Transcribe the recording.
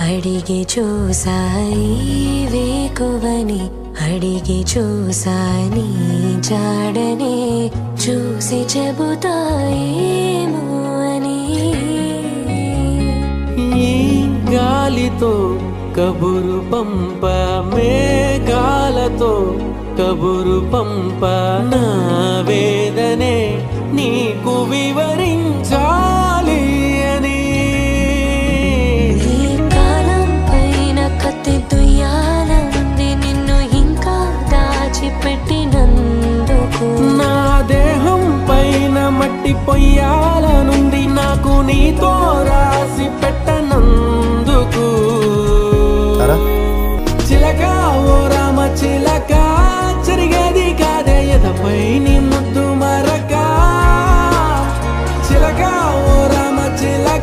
అడిగి చూసాయి వేకువని అడిగి చూసాని జాడనే చూసి చెబుతాయేమో అని ఈ గాలితో కబురు పంప మేఘాలతో కబురు పంప నా వేదనే నీకు వివరించా